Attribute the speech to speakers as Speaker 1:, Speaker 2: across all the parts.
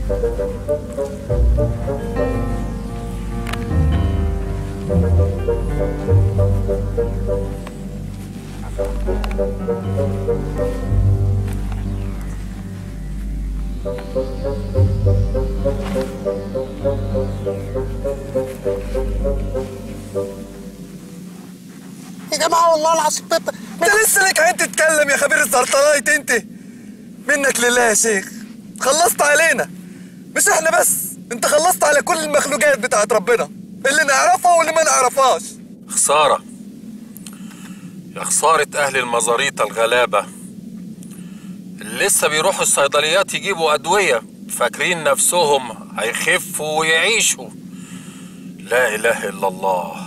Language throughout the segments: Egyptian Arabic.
Speaker 1: يا جماعه والله العظيم
Speaker 2: انت لسه لك عين تتكلم يا خبير السرطانات انت منك لله يا شيخ خلصت علينا مش احنا بس انت خلصت على كل المخلوقات بتاعت ربنا اللي نعرفها واللي ما نعرفهاش
Speaker 3: خسارة يا خسارة أهل المزاريطة الغلابة اللي لسه بيروحوا الصيدليات يجيبوا أدوية فاكرين نفسهم هيخفوا ويعيشوا لا إله إلا الله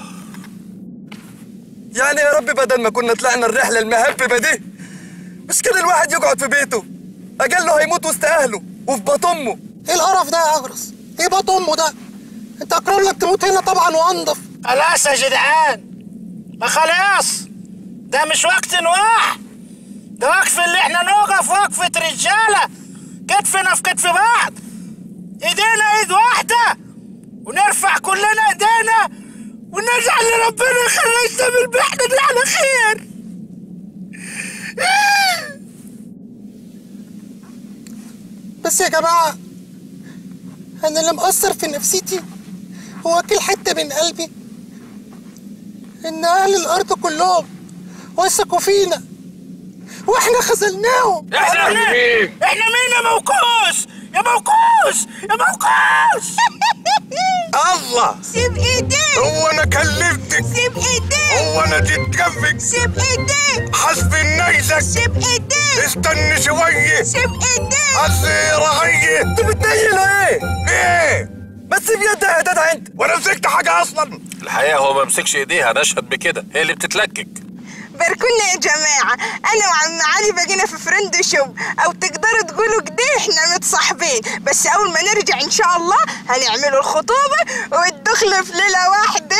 Speaker 2: يعني يا رب بدل ما كنا طلعنا الرحلة المهببة دي مش كده الواحد يقعد في بيته أجله هيموت وسط أهله وفي بطن أمه
Speaker 1: ايه القرف ده يا اجرس ايه بط امه ده انت اكرم لك تموت هنا طبعا وانضف
Speaker 4: خلاص يا جدعان ما خلاص ده مش وقت نواح ده وقف اللي احنا نوقف وقفة رجالة كتفنا في كتف بعض ايدينا ايد واحدة ونرفع كلنا ايدينا ونجعل لربنا يخرجنا من البحر دي على خير
Speaker 1: بس يا جماعه انا اللي مأثر في نفسيتي وواكل حته من قلبي ان اهل الارض كلهم وثقوا فينا واحنا خذلناهم
Speaker 4: احنا مين؟ احنا مين يا موكوس؟ يا موكوس يا موكوس
Speaker 2: الله
Speaker 5: سيب ايديك
Speaker 2: هو أنا كلمتك
Speaker 5: سيب ايديك
Speaker 2: هو أنا جيت جنبك
Speaker 5: سيب ايديك
Speaker 2: حسب النيزك
Speaker 5: سيب ايديك
Speaker 2: استني شوية
Speaker 5: سيب ايديك
Speaker 2: الزيرة هي انت بتنيل ايه؟ ليه؟ بس بيدها يا جدع انت ولا مسكت حاجة أصلا
Speaker 3: الحقيقة هو ما مسكش إيديها نشهد بكده هي اللي بتتلكك
Speaker 5: باركولنا يا جماعة أنا وعم علي بقينا في فريند شوب أو تقدروا تقولوا كده إحنا متصاحبين بس أول ما نرجع إن شاء الله هنعملوا الخطوبة والدخلة في ليلة واحدة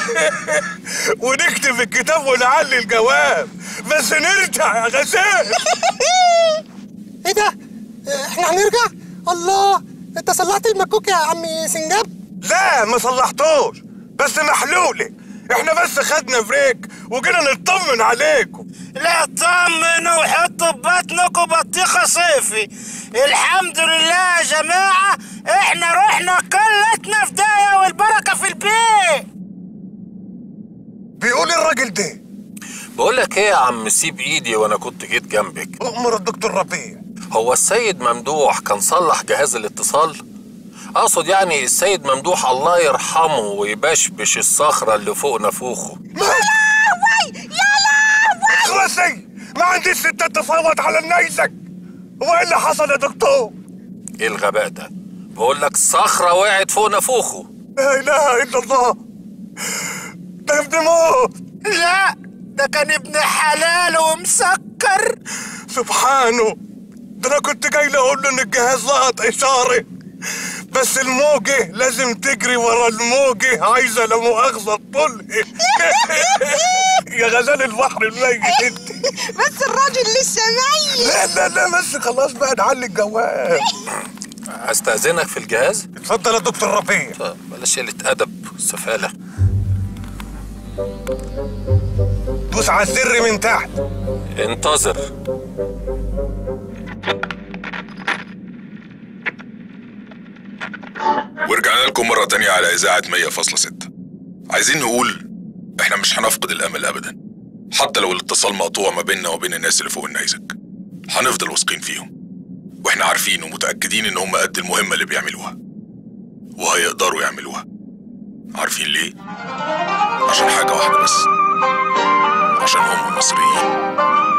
Speaker 2: ونكتب الكتاب ونعلي الجواب بس نرجع يا غزال
Speaker 1: ايه ده احنا هنرجع الله انت صلحت المكوك يا عم سنجاب
Speaker 2: لا ما صلحتوش بس محلولة احنا بس خدنا بريك وجينا نطمن عليكم
Speaker 4: لا طمنوا وحطوا ببطنكم بطيخة صيفي الحمد لله يا جماعة احنا رحنا كلتنا في داية والبركة في البيت
Speaker 2: بيقول الراجل ده
Speaker 3: بقول لك إيه يا عم سيب إيدي وأنا كنت جيت جنبك
Speaker 2: أمر الدكتور ربيع
Speaker 3: هو السيد ممدوح كان صلح جهاز الاتصال اقصد يعني السيد ممدوح الله يرحمه ويبشبش الصخرة اللي فوق نافوخه
Speaker 2: خلاصي ما عنديش ستات تفاوض على النيزك هو ايه اللي حصل يا دكتور؟
Speaker 3: ايه الغباء ده بقول لك صخرة وقعت فوق نافوخه
Speaker 2: لا اله الا الله ده ابن موت
Speaker 4: لا ده كان ابن حلال ومسكر
Speaker 2: سبحانه ده انا كنت جاي له اقول له ان الجهاز لقط اشاره بس الموجة لازم تجري ورا الموجة عايزة لا مؤاخذة تطلق يا غزال البحر الميت انت
Speaker 5: بس الراجل لسه ميت
Speaker 2: لا لا لا بس خلاص بقى نعلي الجواب
Speaker 3: استأذنك في الجهاز
Speaker 2: اتفضل يا دكتور ربيع
Speaker 3: طب بلاش قلة أدب سفالة
Speaker 2: دوس على الزر من تحت
Speaker 3: انتظر
Speaker 6: ورجعنا لكم مرة تانية على إذاعة 100.6 عايزين نقول إحنا مش هنفقد الأمل أبدا حتى لو الاتصال مقطوع ما بيننا وبين الناس اللي فوق النيزك هنفضل واثقين فيهم وإحنا عارفين ومتأكدين إن هم قد المهمة اللي بيعملوها وهيقدروا يعملوها عارفين ليه؟ عشان حاجة واحدة بس عشان هم مصريين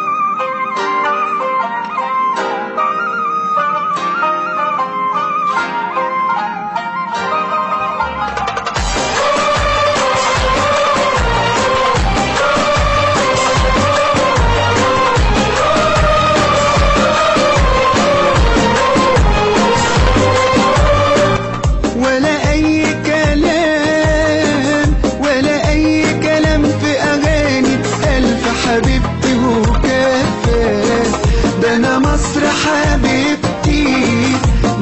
Speaker 7: ولا أي كلام ولا أي كلام في أغاني ألف حبيبتي وكلام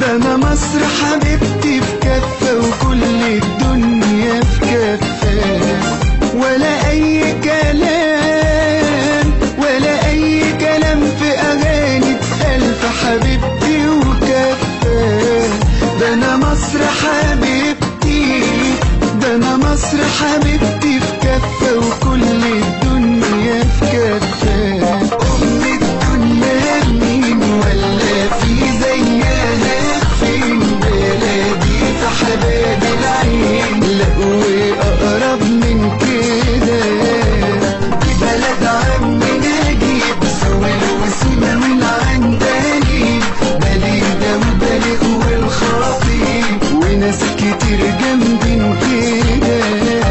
Speaker 7: ده انا مصر حبيبتي في كفة وكل الدنيا في كفة ولا اي كلام ولا اي كلام في اغاني الف حبيبتي وكفة ده انا مصر حبيبتي ده انا مصر حبيبتي في كفة وكل الدنيا في كفة ام الدنيا مين ولا في زيها فين بلدي في حباب العين لا واقرب من كده دي بلد عمي نجيب سويل وسيما والعندليب بليدة وبليغ والخطيب وناس كتير جنبي كده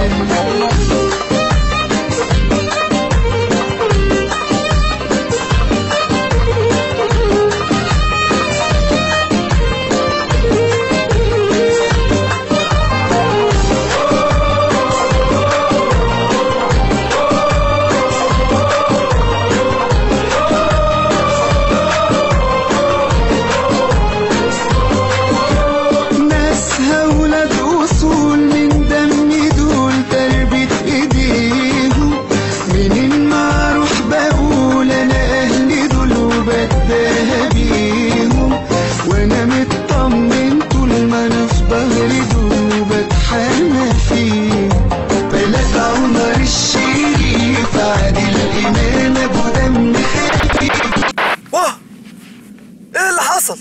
Speaker 7: ناسها ولاد اصول من دم دول تربية ايديهم منين ما اروح بقول انا اهلي دول وبتباهى بيهم وانا مطمن طول ما انا في ظهري دول وبتحنى فيهم بلد عمر الشريف عادل الامام ابو دم خفيف
Speaker 8: واه ايه اللي حصل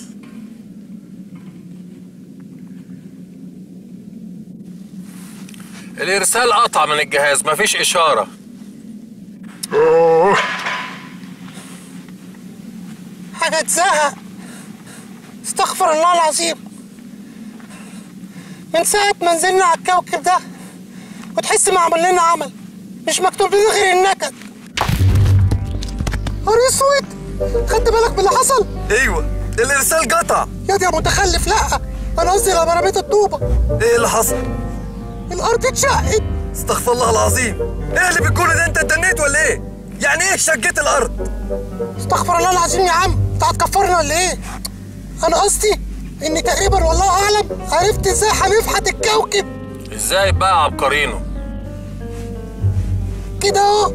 Speaker 3: الارسال قطع من الجهاز مفيش اشاره
Speaker 1: حاجة تزهق استغفر الله العظيم من ساعة ما نزلنا على الكوكب ده وتحس ما عمل لنا عمل مش مكتوب لنا غير النكد نهار اسود خدت بالك باللي حصل؟
Speaker 8: ايوه الارسال قطع
Speaker 1: يا دي يا متخلف لا انا قصدي لما رميت الطوبة
Speaker 8: ايه اللي حصل
Speaker 1: الارض اتشقت
Speaker 8: استغفر الله العظيم ايه اللي بتقوله ده انت اتدنيت ولا ايه يعني ايه شقت الارض
Speaker 1: استغفر الله العظيم يا عم انت هتكفرنا ولا ايه؟ انا قصدي اني تقريبا والله اعلم عرفت ازاي هنفحت الكوكب
Speaker 3: ازاي بقى عبقرينه
Speaker 1: كده اهو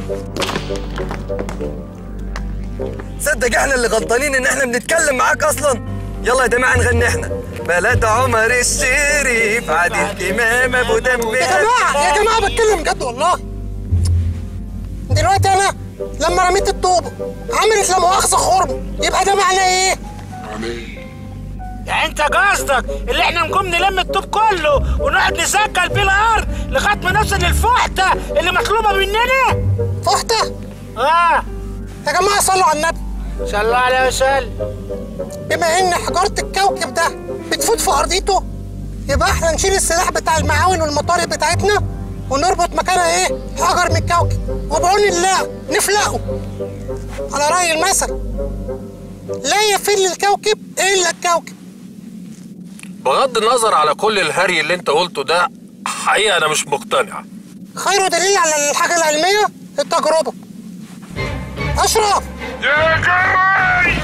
Speaker 8: صدق احنا اللي غلطانين ان احنا بنتكلم معاك اصلا يلا يا جماعه نغني احنا بلد عمر الشريف عادل امام ابو دم
Speaker 1: يا جماعة يا جماعة بتكلم جد والله دلوقتي أنا لما رميت الطوبة عملت لا مؤاخذة خرم يبقى ده معناه إيه؟
Speaker 4: يعني انت قصدك اللي احنا نقوم نلم الطوب كله ونقعد نسجل بيه الارض لغايه ما نوصل للفحته اللي مطلوبه مننا
Speaker 1: فحتة
Speaker 4: اه
Speaker 1: يا جماعة صلوا على النبي
Speaker 4: صلى الله عليه وسلم
Speaker 1: بما إن حجارة الكوكب ده بتفوت في أرضيته يبقى إحنا نشيل السلاح بتاع المعاون والمطارق بتاعتنا ونربط مكانها إيه؟ حجر من الكوكب وبعون الله نفلقه على رأي المثل لا يفل الكوكب إلا الكوكب
Speaker 3: بغض النظر على كل الهري اللي انت قلته ده حقيقه انا مش مقتنع
Speaker 1: خير دليل على الحاجة العلمية التجربة أشرف
Speaker 2: يا جري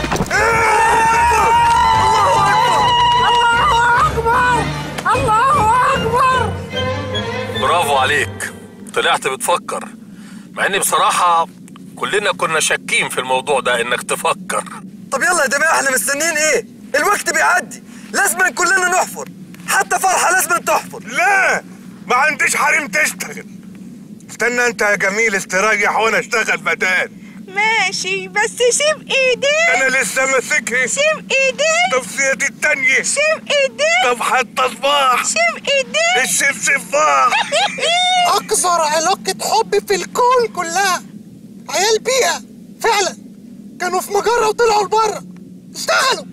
Speaker 4: الله اكبر الله اكبر
Speaker 3: برافو عليك طلعت بتفكر مع ان بصراحه كلنا كنا شاكين في الموضوع ده انك تفكر
Speaker 8: طب يلا يا جماعه احنا مستنيين ايه الوقت بيعدي لازم كلنا نحفر حتى فرحه لازم تحفر
Speaker 2: لا ما عنديش حريم تشتغل استنى انت يا جميل استريح وانا اشتغل بدال
Speaker 5: ماشي بس سيب ايديك
Speaker 2: انا لسه ماسكها
Speaker 5: سيب ايديك
Speaker 2: طب سيادي التانية
Speaker 5: سيب ايديك
Speaker 2: طب حتى صباح
Speaker 5: سيب ايديك
Speaker 2: الشفشفاح
Speaker 1: أقذر علاقة حب في الكون كلها عيال بيئة فعلا كانوا في مجرة وطلعوا لبره اشتغلوا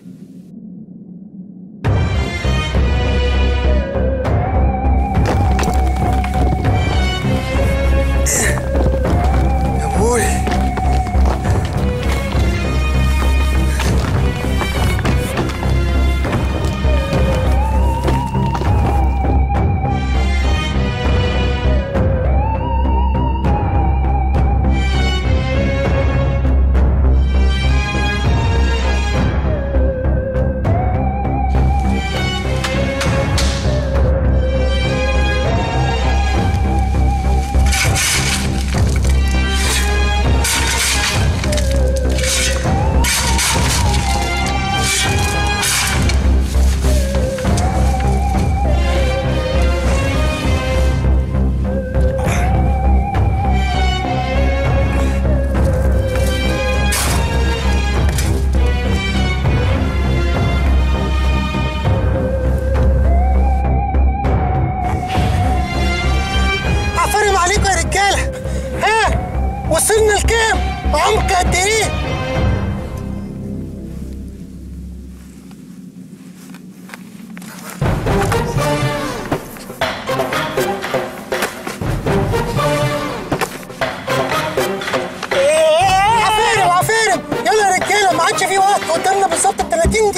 Speaker 8: يا ابوي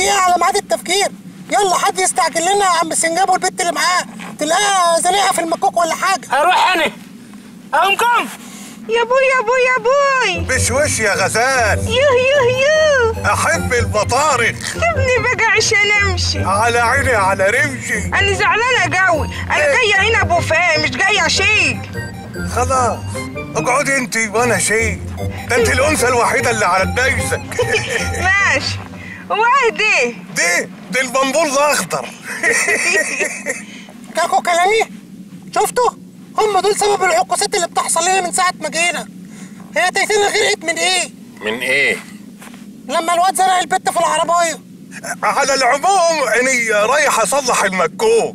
Speaker 1: دقيقة على ميعاد التفجير يلا حد يستعجل لنا يا عم سنجاب والبت اللي معاه تلاقيها زنقها في المكوك ولا حاجة
Speaker 4: هروح انا اقومكم
Speaker 5: يا بوي يا بوي يا بوي
Speaker 2: بشوش يا غزال
Speaker 5: يوه يوه يوه
Speaker 2: احب المطارخ
Speaker 5: سيبني بقى عشان امشي
Speaker 2: على عيني على رمشي
Speaker 5: انا زعلانه قوي انا جايه هنا بوفيه مش جايه شيك
Speaker 2: خلاص اقعدي انت وانا شيء ده انت الانثى الوحيده اللي على الدايسه
Speaker 5: ماشي وادي
Speaker 2: دي دي البنبول الاخضر
Speaker 1: كاكو كلامي شفتوا هم دول سبب العكوسات اللي بتحصل لنا من ساعة ما جينا هي تيتنا غرقت من ايه
Speaker 3: من ايه
Speaker 1: لما الواد زرع البت في العربية
Speaker 2: على العموم اني رايح اصلح المكوك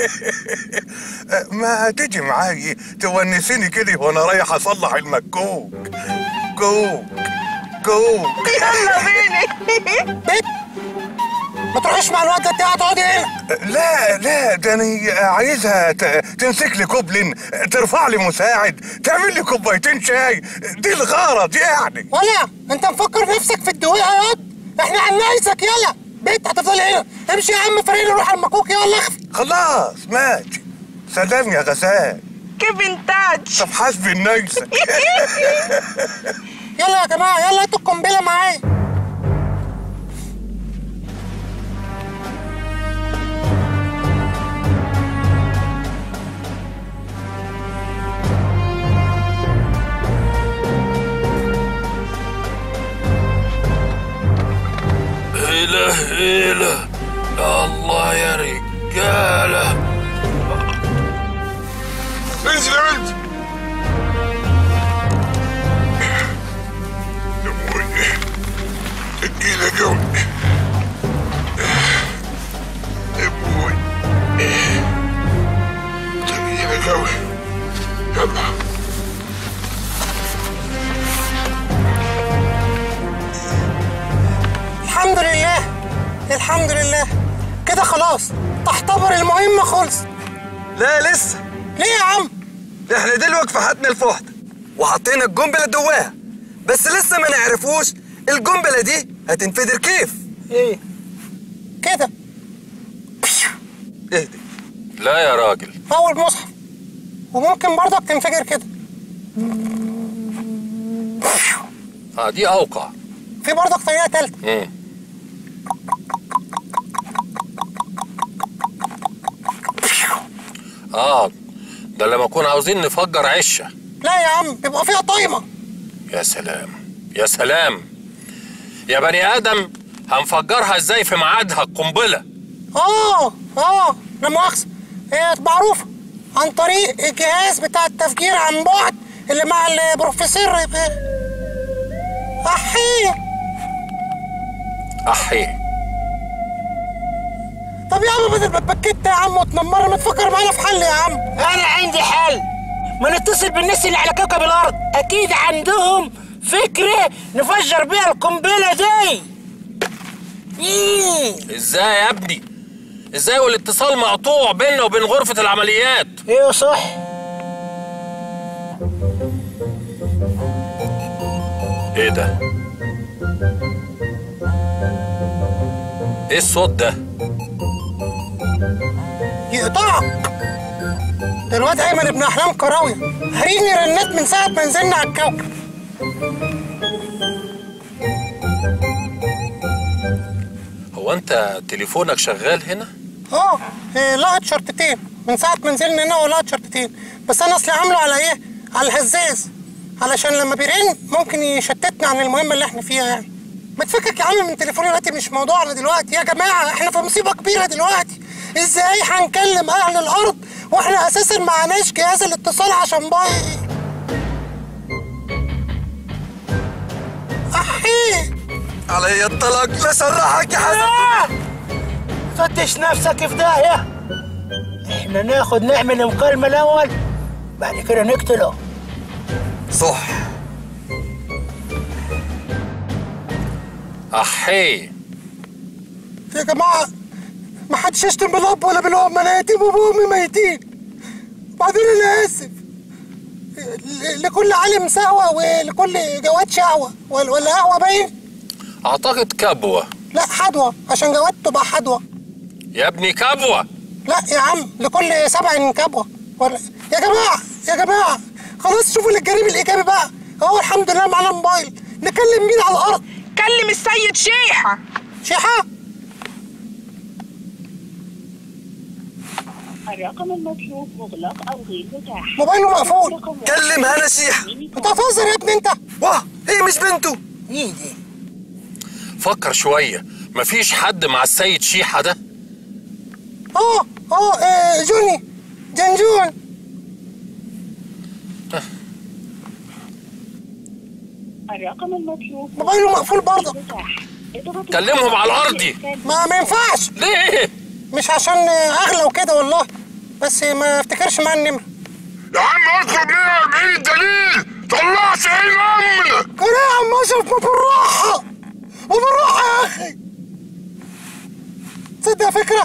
Speaker 2: ما تيجي معاي تونسيني كده وانا رايح اصلح المكوك كوك كوك
Speaker 5: يلا بيني
Speaker 1: بت ما تروحيش مع الواد ده انت هتقعدي هنا
Speaker 2: لا لا ده انا عايزها ت- تمسك لي كوبلين ترفع لي مساعد تعمل لي كوبايتين شاي دي الغرض يعني
Speaker 1: ولا انت مفكر نفسك في الدويقة يا واد احنا هننايسك يلا بت هتفضل هنا امشي يا عم فريق نروح على المكوك يلا اخفي
Speaker 2: خلاص ماشي سلام يا غزال
Speaker 5: كيف انتاج
Speaker 2: طب حسبي النيسة
Speaker 1: يلا يا جماعة يلا هاتوا القنبلة معايا
Speaker 3: هلا هلا يا الله يا رجالة
Speaker 2: انزل يا بنت يا ابوي تقيلة قوي يا ابوي تقيلة قوي يلا
Speaker 1: الحمد لله الحمد لله كده خلاص تحتبر المهمة خلص
Speaker 8: لا لسه
Speaker 1: ليه يا عم
Speaker 8: احنا دلوقتي فحتنا الفحد وحطينا القنبله جواها بس لسه ما نعرفوش القنبله دي هتنفجر كيف
Speaker 1: ايه كده
Speaker 8: اهدي
Speaker 3: لا يا راجل
Speaker 1: اول مصحف وممكن برضك تنفجر كده
Speaker 3: اه دي اوقع
Speaker 1: في برضك طريقة تالتة
Speaker 3: مم. اه ده لما نكون عاوزين نفجر عشه
Speaker 1: لا يا عم بيبقى فيها طايمة
Speaker 3: يا سلام يا سلام يا بني ادم هنفجرها ازاي في ميعادها القنبله
Speaker 1: اه اه لا مؤاخذة هي معروفة عن طريق الجهاز بتاع التفجير عن بعد اللي مع البروفيسور احيه
Speaker 3: احي
Speaker 1: طب يا عم بدل ما تبكت يا عم وتنمر ما تفكر معانا في حل يا عم
Speaker 4: انا عندي حل ما نتصل بالناس اللي على كوكب الارض اكيد عندهم فكره نفجر بيها القنبله دي إيه.
Speaker 3: ازاي يا ابني ازاي والاتصال مقطوع بيننا وبين غرفه العمليات
Speaker 4: ايوه صح
Speaker 3: ايه ده ايه الصوت ده
Speaker 1: يقطعك ده الواد ايمن ابن احلام كراويه هريني رنات من ساعه ما نزلنا على الكوكب
Speaker 3: هو انت تليفونك شغال هنا
Speaker 1: اه إيه، لقط شرطتين من ساعه ما نزلنا هنا ولقط شرطتين بس انا اصلي عامله على ايه على الهزاز علشان لما بيرن ممكن يشتتنا عن المهمه اللي احنا فيها يعني ما تفكك يا عم من تليفوني دلوقتي مش موضوعنا دلوقتي يا جماعه احنا في مصيبه كبيره دلوقتي ازاي هنكلم اهل الارض واحنا اساسا معناش جهاز الاتصال عشان بايظ احيه
Speaker 8: علي الطلاق لسرحك يا حسن
Speaker 4: آه! فتش نفسك في داهيه احنا ناخد نعمل مكالمه الاول بعد كده نقتله
Speaker 8: صح
Speaker 3: احي
Speaker 1: يا جماعة ما حدش يشتم بالأب ولا بالأم أنا يتيم وأبوه ميتين وبعدين أنا آسف ل- لكل عالم سهوة ولكل جواد شهوة ولا ولا قهوة باين
Speaker 3: اعتقد كبوه
Speaker 1: لا حدوة عشان جوات تبقى حدوة
Speaker 3: يا ابني كبوة
Speaker 1: لا يا عم لكل سبع كبوة ولا يا جماعة يا جماعة خلاص شوفوا الجانب الإيجابي بقى هو الحمد لله معانا موبايل نكلم مين على الأرض
Speaker 5: كلم السيد شيحة
Speaker 1: شيحة
Speaker 9: الرقم المطلوب مغلق أو غير متاح
Speaker 1: موبايله مقفول
Speaker 9: رقم
Speaker 8: كلم هنا شيحة
Speaker 1: انت هتهزر يا ابني انت
Speaker 8: واه هي مش بنته
Speaker 1: مين دي
Speaker 3: فكر شوية مفيش حد مع السيد شيحة ده
Speaker 1: اه اه آه، جوني جنجون
Speaker 9: الرقم المطلوب
Speaker 1: موبايله مقفول برضه
Speaker 9: متاح اضغط
Speaker 3: كلمهم على الأرضي
Speaker 1: ما ما ينفعش
Speaker 3: ليه؟
Speaker 1: مش عشان آه، اغلى وكده والله بس ما افتكرش معاه النمرة
Speaker 2: يا عم اطلب ليه بعيد الدليل طلعت عين امنا
Speaker 1: كده يا عم اشرف ما بالراحة ما بالراحة يا اخي تصدق فكرة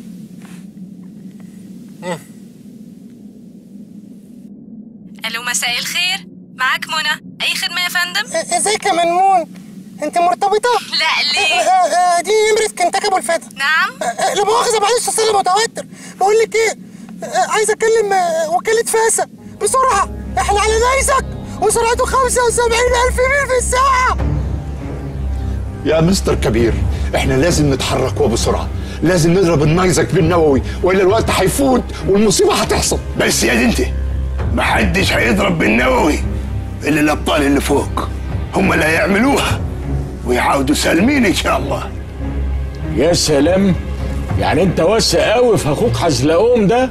Speaker 10: الو مساء الخير معاك منى اي خدمه يا فندم
Speaker 1: آه، ازيك يا منمون انت مرتبطة؟
Speaker 10: لا
Speaker 1: آه،
Speaker 10: ليه
Speaker 1: آه، دي نمرة كنتاكي ابو الفتى
Speaker 10: نعم
Speaker 1: آه، لا مؤاخذة معلش اصل انا متوتر بقول لك ايه آه، عايز اكلم آه، وكالة فاسا بسرعة احنا على نيزك وسرعته 75000 ميل في الساعة
Speaker 11: يا مستر كبير احنا لازم نتحرك وبسرعة لازم نضرب النيزك بالنووي والا الوقت هيفوت والمصيبة هتحصل
Speaker 12: بس يا دي انت محدش هيضرب بالنووي الا الابطال اللي فوق هم اللي هيعملوها ويعاودوا سالمين ان شاء الله
Speaker 13: يا سلام يعني انت واثق قوي في اخوك حزلقوم ده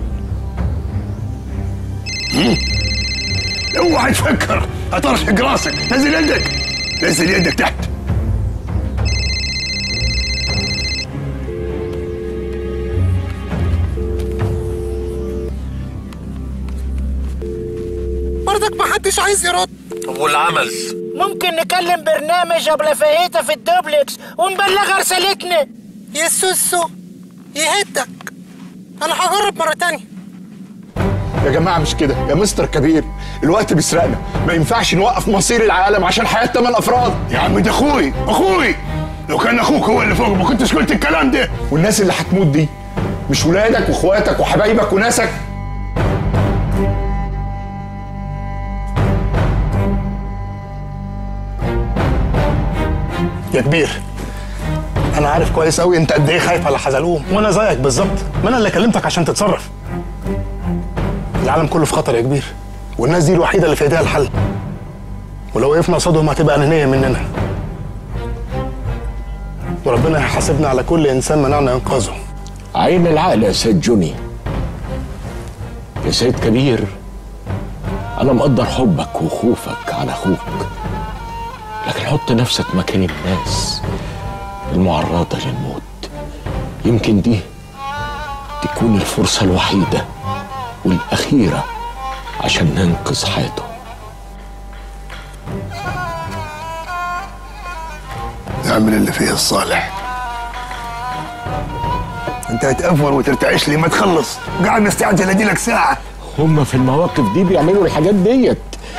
Speaker 12: اوعى تفكر هترشق راسك نزل يدك نزل يدك تحت
Speaker 1: برضك ما حدش عايز يرد
Speaker 3: طب والعمل
Speaker 4: ممكن نكلم برنامج ابله فاهيتا في الدوبلكس ونبلغ رسالتنا
Speaker 1: يا سوسو يهدك انا هجرب مرة تانية
Speaker 11: يا جماعة مش كده يا مستر كبير الوقت بيسرقنا ما ينفعش نوقف مصير العالم عشان حياة ثمان افراد
Speaker 12: يا عم ده اخوي اخوي لو كان اخوك هو اللي فوق ما كنتش قلت الكلام ده
Speaker 11: والناس اللي هتموت دي مش ولادك واخواتك وحبايبك وناسك
Speaker 14: يا كبير انا عارف كويس قوي انت قد ايه خايف على حزلقوم وانا زيك بالظبط ما انا اللي كلمتك عشان تتصرف العالم كله في خطر يا كبير والناس دي الوحيده اللي في ايديها الحل ولو وقفنا قصادهم هتبقى انانيه مننا وربنا هيحاسبنا على كل انسان منعنا انقاذه
Speaker 13: عين العقل يا سيد جوني يا سيد كبير انا مقدر حبك وخوفك على اخوك لكن حط نفسك مكان الناس المعرضة للموت يمكن دي تكون الفرصة الوحيدة والأخيرة عشان ننقذ حياته
Speaker 12: اعمل اللي فيه الصالح انت هتأفور وترتعش لي ما تخلص قاعد مستعجل ادي لك ساعه
Speaker 13: هما في المواقف دي بيعملوا الحاجات ديت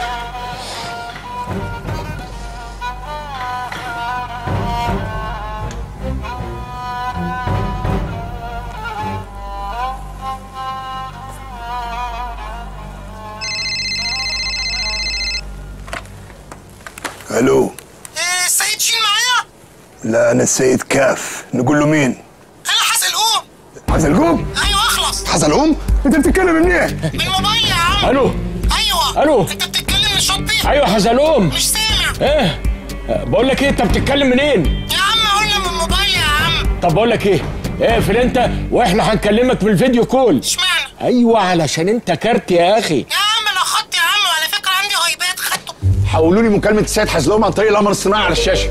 Speaker 12: الو
Speaker 1: إيه السيد شيل معايا
Speaker 12: لا انا السيد كاف نقول له مين
Speaker 1: انا حزلقوم
Speaker 12: حزلقوم
Speaker 1: ايوه اخلص
Speaker 12: حزلقوم انت بتتكلم منين
Speaker 1: من موبايل يا عم
Speaker 13: الو
Speaker 1: ايوه
Speaker 13: الو
Speaker 1: انت بتتكلم من شطي
Speaker 13: ايوه حزلوم
Speaker 1: مش سامع
Speaker 13: ايه بقول لك ايه انت بتتكلم منين
Speaker 1: يا عم قلنا من موبايل يا عم
Speaker 13: طب بقول لك ايه اقفل انت واحنا هنكلمك بالفيديو كول
Speaker 1: اشمعنى
Speaker 13: ايوه علشان انت كارت يا اخي
Speaker 1: يا عم انا خدت يا عم وعلى فكره عندي غيبات خدته
Speaker 11: حولوا لي مكالمة السيد حزلقوم عن طريق القمر الصناعي على الشاشة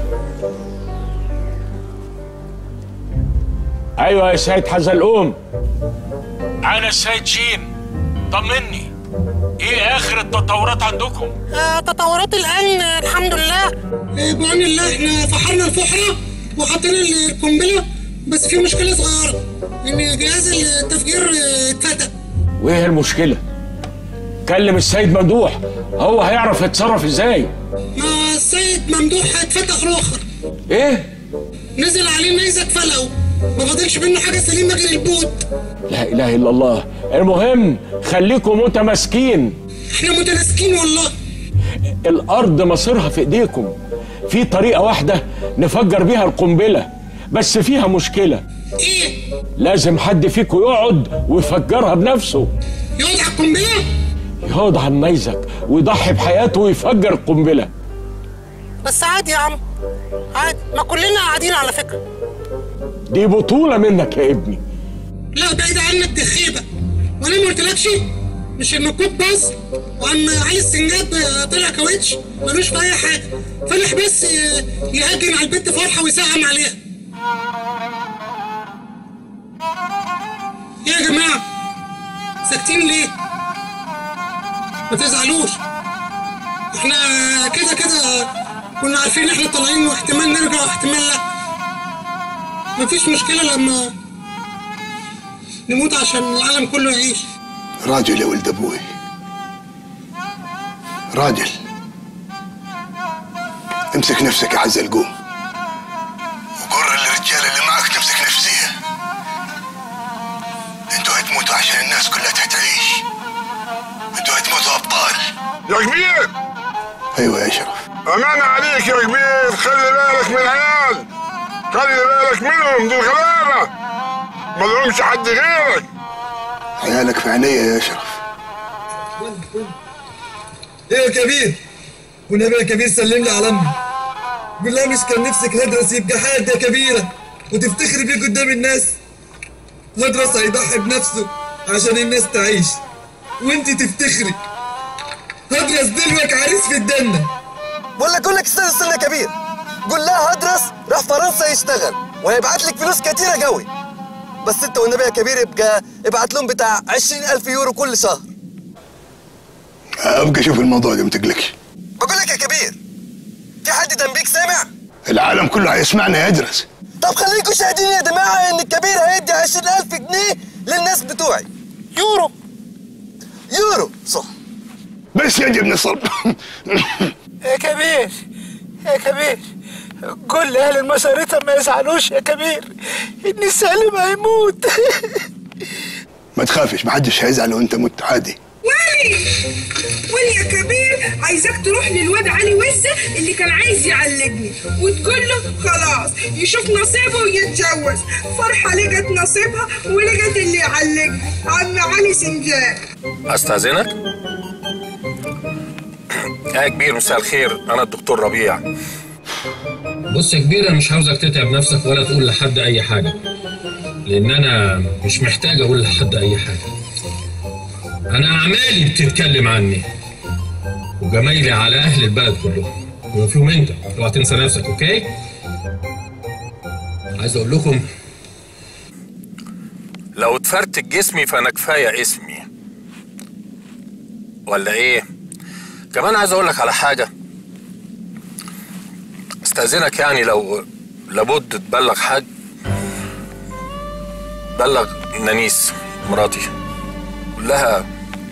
Speaker 13: ايوه يا سيد حزلقوم انا السيد شين طمني ايه اخر التطورات عندكم
Speaker 1: آه تطورات الان آه، الحمد لله آه، بعون الله احنا فحرنا الفحره وحطينا القنبله بس في مشكله صغيره ان جهاز التفجير آه، اتفتح
Speaker 13: وايه المشكله كلم السيد ممدوح هو هيعرف يتصرف ازاي
Speaker 1: مع السيد ممدوح اتفتح الاخر
Speaker 13: ايه
Speaker 1: نزل عليه نيزك فلقه ما فاضلش منه حاجه سليمه غير البوت
Speaker 13: لا اله الا الله المهم خليكم متماسكين
Speaker 1: احنا متماسكين والله
Speaker 13: الارض مصيرها في ايديكم في طريقه واحده نفجر بيها القنبله بس فيها مشكله
Speaker 1: ايه
Speaker 13: لازم حد فيكم يقعد ويفجرها بنفسه
Speaker 1: يقعد على القنبله
Speaker 13: يقعد على النيزك ويضحي بحياته ويفجر القنبله
Speaker 1: بس عادي يا عم عادي ما كلنا قاعدين على فكره
Speaker 13: دي بطوله منك يا ابني
Speaker 1: لا بعيد عنك دي خيبه وانا ما قلتلكش مش المكوب بس وعم علي السنجاب طلع كاوتش ملوش في اي حاجه فالح بس يهجم على البنت فرحه ويسقم عليها ايه يا جماعه ساكتين ليه ما تزعلوش احنا كده كده كنا عارفين احنا طالعين واحتمال نرجع واحتمال لا مفيش مشكله لما نموت عشان العالم كله يعيش
Speaker 12: راجل يا ولد ابوي راجل امسك نفسك يا عز القوم وقر الرجال اللي معك تمسك نفسيها انتوا هتموتوا عشان الناس كلها تعيش انتوا هتموتوا ابطال
Speaker 2: يا كبير
Speaker 12: ايوه يا اشرف
Speaker 2: أمانة عليك يا كبير خلي بالك من العيال خلي بالك منهم دول غلابة ما لهمش حد غيرك
Speaker 12: عيالك في عينيا يا اشرف
Speaker 8: ايه يا كبير والنبي يا كبير سلم لي على امي قول لها مش كان نفسك هدرس يبقى حياتي يا كبيره وتفتخري بيه قدام الناس هدرس هيضحي بنفسه عشان الناس تعيش وانت تفتخري هدرس دلوك عريس في الجنه
Speaker 15: ولا اقول لك استنى استنى يا كبير قول لها هدرس راح فرنسا يشتغل وهيبعت لك فلوس كتيره قوي بس انت والنبي يا كبير يبقى ابعت لهم بتاع 20000 يورو كل شهر
Speaker 12: ابقى شوف الموضوع ده ما تقلقش
Speaker 15: بقول لك يا كبير في حد جنبيك سامع
Speaker 12: العالم كله هيسمعنا يدرس
Speaker 15: طب خليكم شاهدين يا جماعه ان الكبير هيدي 20000 جنيه للناس بتوعي
Speaker 1: يورو
Speaker 15: يورو صح
Speaker 12: بس يجب نصر
Speaker 4: يا كبير يا كبير قول لأهل المساريطة ما يزعلوش يا كبير إن سالم هيموت
Speaker 12: ما تخافش محدش هيزعل لو انت مت عادي
Speaker 5: ولي ولي يا كبير عايزاك تروح للواد علي وسة اللي كان عايز يعلقني وتقول له خلاص يشوف نصيبه ويتجوز فرحة لقت نصيبها ولقت اللي يعلقني عم علي سنجاب
Speaker 3: استاذنك يا كبير مساء الخير انا الدكتور ربيع
Speaker 16: بص يا كبير انا مش عاوزك تتعب نفسك ولا تقول لحد اي حاجه لان انا مش محتاج اقول لحد اي حاجه انا اعمالي بتتكلم عني وجمايلي على اهل البلد كلهم وما فيهم انت اوعى تنسى نفسك اوكي عايز اقول لكم
Speaker 3: لو اتفرتك جسمي فانا كفايه اسمي ولا ايه كمان عايز اقول لك على حاجه استاذنك يعني لو لابد تبلغ حد بلغ نانيس مراتي قول لها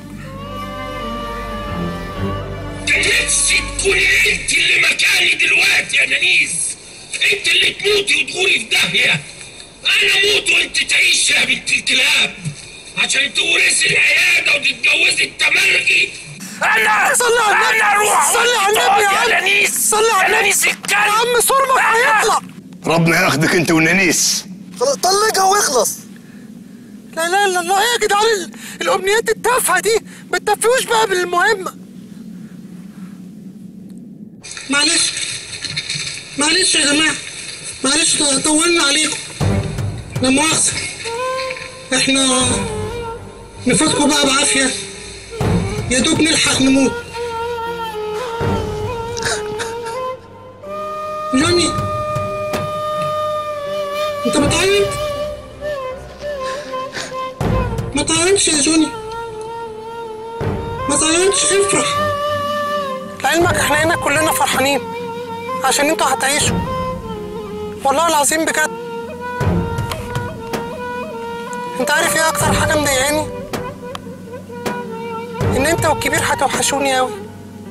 Speaker 17: نفسي تكوني انت اللي مكاني دلوقتي يا نانيس انت اللي تموتي وتغوري في داهيه انا اموت وانت تعيشي يا بنت الكلاب عشان تورثي العياده وتتجوزي التمرجي انا
Speaker 1: صلي على النبي
Speaker 17: انا اروح
Speaker 1: صلي على النبي يا
Speaker 17: يا
Speaker 1: عم.
Speaker 17: نانيس
Speaker 1: صلي على
Speaker 17: يا
Speaker 1: النبي
Speaker 17: نانيس الكلب
Speaker 1: يا عم صرمك هيطلع
Speaker 12: ربنا ياخدك انت والنانيس
Speaker 15: خلاص طلقها واخلص
Speaker 1: لا لا لا لا يا جدعان ال- الامنيات التافهه دي ما تتفقوش بقى بالمهمه معلش معلش يا جماعه معلش ط- طولنا عليكم لا مؤاخذه احنا نفوتكم بقى بعافيه يا دوب نلحق نموت جوني انت بتعيط ما تعيطش يا جوني ما تعيطش افرح لعلمك احنا هنا كلنا فرحانين عشان انتوا هتعيشوا والله العظيم بجد انت عارف ايه اكتر حاجه مضايقاني ان انت والكبير هتوحشوني اوي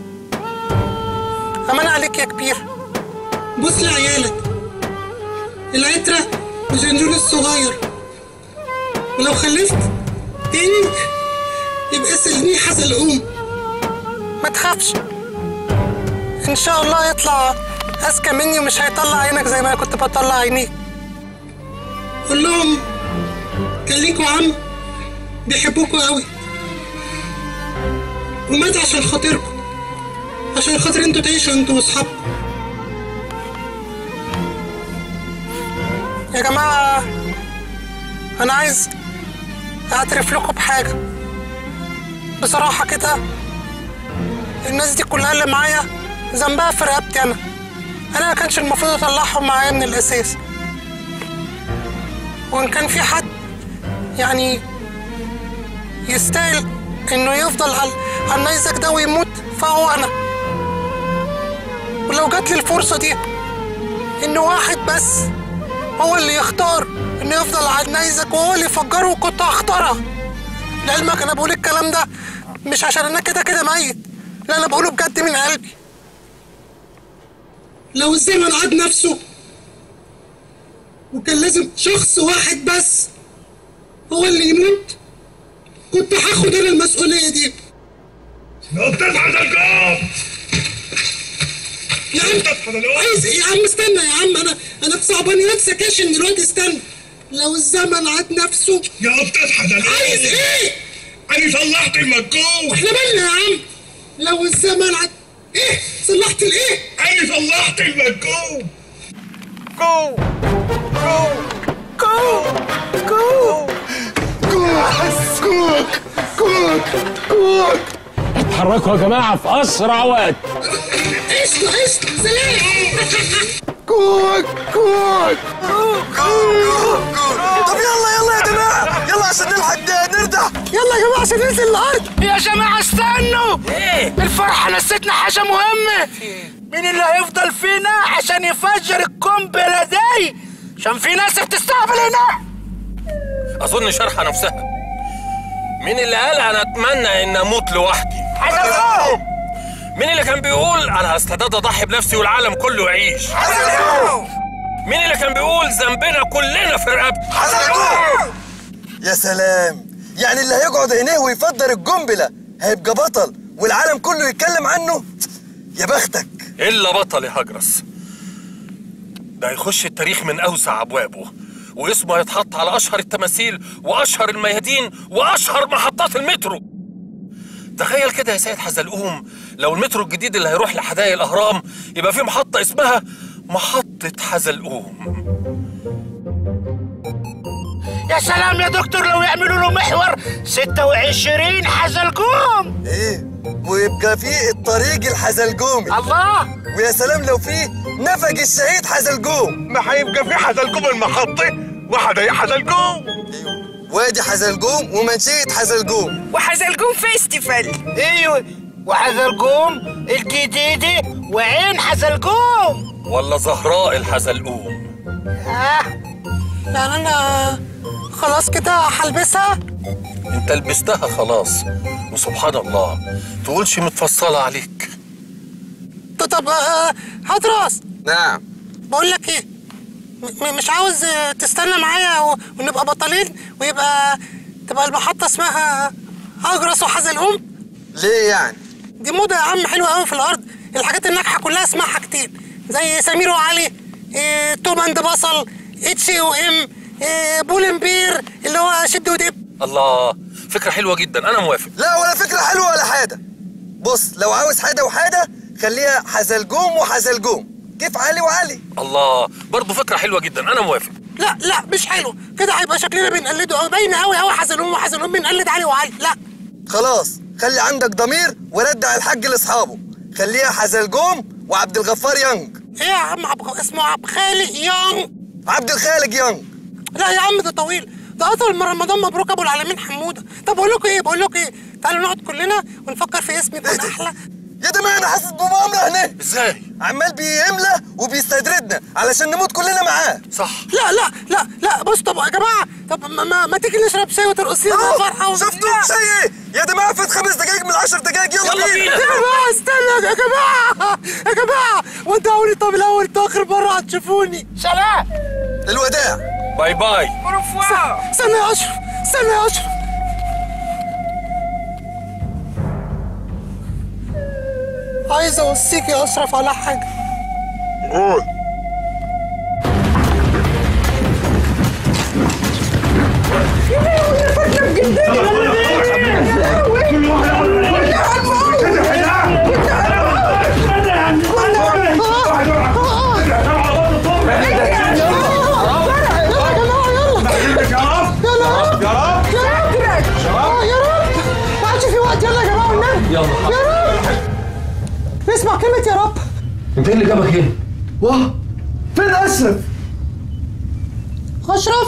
Speaker 1: امان عليك يا كبير بص لعيالك العترة وزنجون الصغير ولو خلفت تاني يبقى سلمي حزلقوم ما تخافش ان شاء الله يطلع اذكى مني ومش هيطلع عينك زي ما كنت بطلع عينيك قول لهم كان ليكوا عم بيحبوكوا قوي ومات عشان خاطركم عشان خاطر انتوا تعيشوا انتوا واصحابكم يا جماعة أنا عايز أعترف لكم بحاجة بصراحة كده الناس دي كلها اللي معايا ذنبها في رقبتي أنا أنا ما كانش المفروض أطلعهم معايا من الأساس وإن كان في حد يعني يستاهل إنه يفضل على على النيزك ده ويموت فهو أنا ولو جات لي الفرصة دي إن واحد بس هو اللي يختار انه يفضل على النيزك وهو اللي يفجره وكنت هختارها لعلمك انا بقول الكلام ده مش عشان انا كده كده ميت لا انا بقوله بجد من قلبي لو الزمن عاد نفسه وكان لازم شخص واحد بس هو اللي يموت كنت هاخد انا المسؤوليه دي
Speaker 17: لو بتفعل الجواب
Speaker 1: يا عم عايز ايه يا عم استنى يا عم انا انا في صعبانيات سكاشن دلوقتي استنى لو الزمن عاد نفسه
Speaker 17: يا بتضحك على
Speaker 1: عايز ايه؟
Speaker 17: انا صلحت المكوك
Speaker 1: احنا مالنا يا عم لو الزمن عاد ايه صلحت الايه؟
Speaker 17: انا صلحت المكوك
Speaker 2: جو جو جو
Speaker 12: كوك كوك كوك
Speaker 13: اتحركوا يا جماعه في اسرع وقت
Speaker 1: قشطة قشطة سلام
Speaker 12: كوك كوك
Speaker 15: طب يلا يلا يا جماعه يلا عشان نلحق نرجع
Speaker 1: يلا يا جماعه عشان ننزل الارض
Speaker 4: يا جماعة استنوا ايه الفرحة نسيتنا حاجة مهمة مين اللي هيفضل فينا عشان يفجر القنبلة دي عشان في ناس بتستقبل هنا
Speaker 3: اظن شرحه نفسها مين اللي قال انا اتمنى ان اموت لوحدي
Speaker 4: حزلقوم
Speaker 3: مين اللي كان بيقول انا هستعداد اضحي بنفسي والعالم كله يعيش
Speaker 4: حزلقوم
Speaker 3: مين اللي كان بيقول ذنبنا كلنا في رقبتي
Speaker 15: يا سلام يعني اللي هيقعد هنا ويفجر القنبله هيبقى بطل والعالم كله يتكلم عنه يا بختك
Speaker 3: الا بطل يا هجرس ده هيخش التاريخ من اوسع ابوابه واسمه هيتحط على اشهر التماثيل واشهر الميادين واشهر محطات المترو تخيل كده يا سيد حزلقوم لو المترو الجديد اللي هيروح لحدائق الاهرام يبقى في محطه اسمها محطه حزلقوم
Speaker 4: يا سلام يا دكتور لو يعملوا له محور 26 حزلقوم
Speaker 15: ايه ويبقى في الطريق الحزلقومي
Speaker 4: الله
Speaker 15: ويا سلام لو في نفق الشهيد حزلقوم
Speaker 2: ما هيبقى في حزلقوم المحطة واحد هي حزلقوم
Speaker 15: وادي حزلقوم ومنشية حزلقوم
Speaker 5: وحزلقوم فيستيفال
Speaker 4: ايوه وحزلقوم الجديدة وعين حزلقوم
Speaker 3: ولا زهراء الحزلقوم
Speaker 4: آه.
Speaker 1: يعني انا خلاص كده هلبسها
Speaker 3: انت لبستها خلاص وسبحان الله تقولش متفصلة عليك
Speaker 1: طب- طب آه، هدرس
Speaker 15: نعم
Speaker 1: بقول لك ايه م- م- مش عاوز آه، تستنى معايا و- ونبقى بطلين ويبقى تبقى المحطة اسمها أجرس وحزلقوم
Speaker 15: ليه يعني
Speaker 1: دي موضة يا عم حلوة قوي في الأرض الحاجات الناجحة كلها اسمها حاجتين زي سمير وعلي إيه توم اند بصل اتش او ام إيه بولمبير اللي هو شد ودب
Speaker 3: الله فكرة حلوة جدا أنا موافق
Speaker 15: لا ولا فكرة حلوة ولا حاجة بص لو عاوز حاجة وحاجة خليها حزلقوم وحزلقوم كيف علي وعلي
Speaker 3: الله برضه فكرة حلوة جدا أنا موافق
Speaker 1: لا لا مش حلو كده هيبقى شكلنا بنقلده قوي باين قوي قوي حزلقوم وحزلقوم بنقلد علي وعلي لا
Speaker 15: خلاص خلي عندك ضمير وردع الحق لاصحابه خليها حزلقوم وعبد الغفار يانج
Speaker 1: ايه يا عم عب... اسمه عبد خالق يانج
Speaker 15: عبد الخالق يانج
Speaker 1: لا يا عم ده طويل ده اطول من رمضان مبروك ابو العالمين حموده طب بقول لكم ايه بقول لكم ايه تعالوا نقعد كلنا ونفكر في اسم يكون احلى
Speaker 15: يا جماعة انا حاسس بمؤامرة هنا
Speaker 3: ازاي
Speaker 15: عمال بيملى وبيستدردنا علشان نموت كلنا معاه
Speaker 3: صح
Speaker 1: لا لا لا لا بص طب يا جماعه طب ما, ما, ما تيجي نشرب شاي وترقصي لنا فرحه و...
Speaker 15: شفتوا شيء ايه يا جماعة فات خمس دقايق من عشر دقايق يلا,
Speaker 3: يلا بينا.
Speaker 1: يا جماعه استنى يا جماعه يا جماعه ودعوني طب الاول انتوا اخر مره هتشوفوني
Speaker 4: سلام
Speaker 15: الوداع
Speaker 3: باي باي
Speaker 1: استنى يا اشرف استنى يا اشرف عايز اوصيك يا اشرف على حاجه
Speaker 2: قول
Speaker 1: ما عادش في وقت يلا يا جماعه والنبي
Speaker 16: يلا.
Speaker 1: يا رب اسمع كلمه يا رب
Speaker 16: انت ايه اللي جابك هنا؟
Speaker 8: واه فين اشرف؟
Speaker 1: اشرف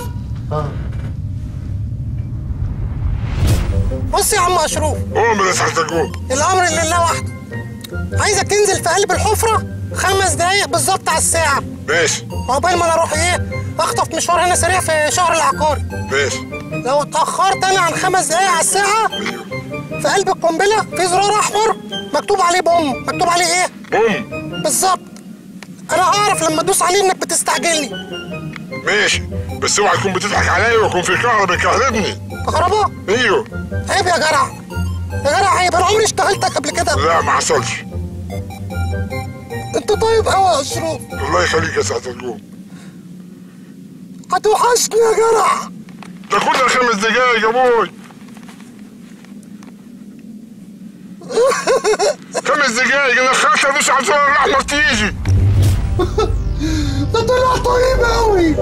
Speaker 1: بص يا عم اشرف
Speaker 2: قوم يا سعد الجوم
Speaker 1: الامر لله وحده عايزك تنزل في قلب الحفره خمس دقايق بالظبط على الساعه
Speaker 2: ماشي
Speaker 1: عقبال ما انا اروح ايه اخطف مشوار هنا سريع في شهر العقاري
Speaker 2: ماشي
Speaker 1: لو اتاخرت انا عن خمس دقايق على الساعه في قلب القنبله في زرار احمر مكتوب عليه بوم مكتوب عليه ايه
Speaker 2: بوم
Speaker 1: بالظبط انا هعرف لما ادوس عليه انك بتستعجلني
Speaker 2: ماشي بس اوعى تكون بتضحك عليا ويكون في كهرباء بيكهربني
Speaker 1: كهرباء
Speaker 2: ايوه
Speaker 1: عيب يا جدع يا جدع عيب انا عمري اشتغلتك قبل كده
Speaker 2: لا ما حصلش
Speaker 1: انت طيب قوي يا اشرف
Speaker 2: الله يخليك يا سعد الجوم
Speaker 1: هتوحشني يا جدع
Speaker 2: ده كلها خمس دقايق يا ابوي خمس دقايق انا خايف ادوس على الزرار الاحمر تيجي
Speaker 1: ده طلع طيب قوي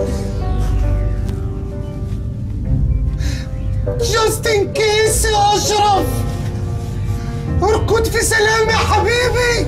Speaker 1: جاست ان كيس يا اشرف اركض في سلام يا حبيبي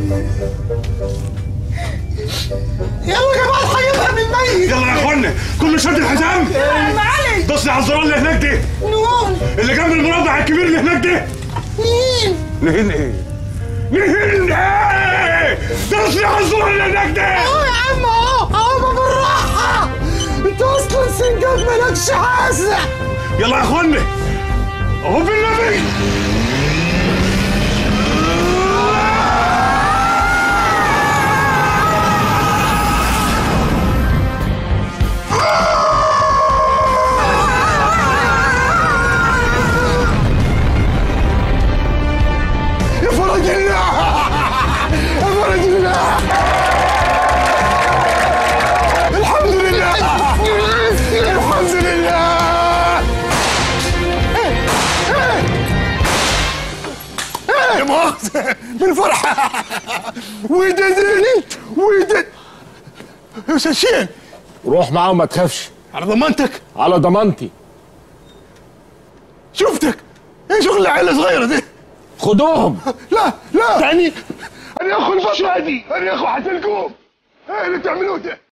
Speaker 1: يلا يا جماعه الحقيقه من الميت
Speaker 18: يلا يا اخوانا كل شد الحزام
Speaker 1: معلش
Speaker 18: دوس لي على الزرار اللي هناك دي
Speaker 1: نقول
Speaker 18: اللي جنب المربع الكبير اللي هناك ده
Speaker 1: مين
Speaker 18: نهين ايه نهين ايه دوس لي على الزرار اللي هناك ده
Speaker 1: اهو يا عم اهو اهو بالراحه انت اصلا سنجاب مالكش حاسه
Speaker 18: يلا يا اخوانا اهو بالنبي
Speaker 11: يا فرج الله يا فرج الله الحمد لله الحمد لله يا مؤاخذة من فرحة وددني ودد يا استاذ شين
Speaker 13: روح معاهم ما تخافش
Speaker 11: على ضمانتك
Speaker 13: على ضمانتي
Speaker 11: شفتك ايه شغل العيلة صغيرة دي
Speaker 13: خدوهم
Speaker 11: لا لا تاني انا اخو الفترة دي انا اخو حتلقوهم ايه اللي بتعملوه ده